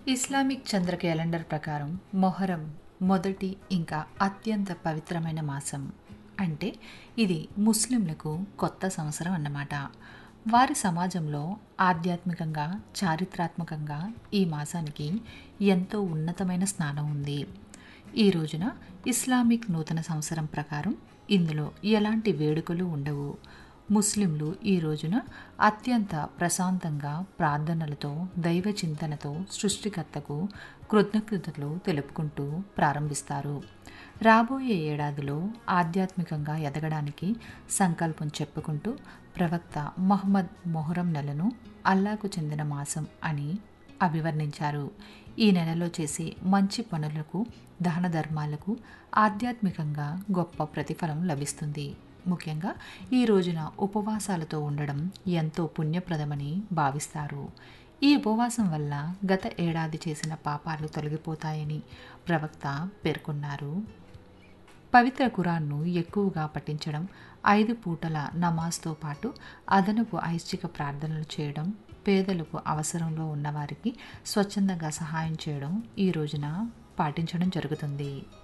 Islamic చంద్ర calendar ప్రకారం మొహరం మొదటి ఇంకా అత్యంత పవిత్రమైన మాసం అంటే ఇది ముస్లింలకు కొత్త సంవత్సరం అన్నమాట వారి సమాజంలో ఆధ్యాత్మికంగా చారిత్రాత్మకంగా ఈ మాసానికి ఎంతో ఉన్నతమైన స్థానం ఉంది ఈ రోజున ఇస్లామిక్ నూతన సంవత్సరం ప్రకారం ఇందులో ఎలాంటి వేడుకలు ఉండవు ముస్లింలు ఈ రోజున అత్యంత ప్రశాంతంగా ప్రార్థనలతో దైవ చింతనతో సృష్టికర్తకు కృతజ్ఞతలు తెలుపుకుంటూ ప్రారంభిస్తారు రాబోయే ఏడాదిలో ఆధ్యాత్మికంగా ఎదగడానికి సంకల్పం చెప్పుకుంటూ ప్రవక్త మహమ్మద్ మొహరం నెలను అల్లాకు చెందిన మాసం అని అభివర్ణించారు ఈ నెలలో చేసే మంచి పనులకు దాన ధర్మాలకు ఆధ్యాత్మికంగా గొప్ప ప్రతిఫలం లభిస్తుంది ముఖ్యంగా ఈ రోజున ఉపవాసాలతో ఉండడం ఎంతో పుణ్యప్రదమని భావిస్తారు ఈ ఉపవాసం వల్ల గత ఏడాది చేసిన పాపాలు తొలగిపోతాయని ప్రవక్త పేర్కొన్నారు పవిత్ర ఖురాన్ను ఎక్కువగా పఠించడం ఐదు పూటల నమాజ్తో పాటు అదనపు ఐచ్ఛిక ప్రార్థనలు చేయడం పేదలకు అవసరంలో ఉన్నవారికి స్వచ్ఛందంగా సహాయం చేయడం ఈ రోజున పాటించడం జరుగుతుంది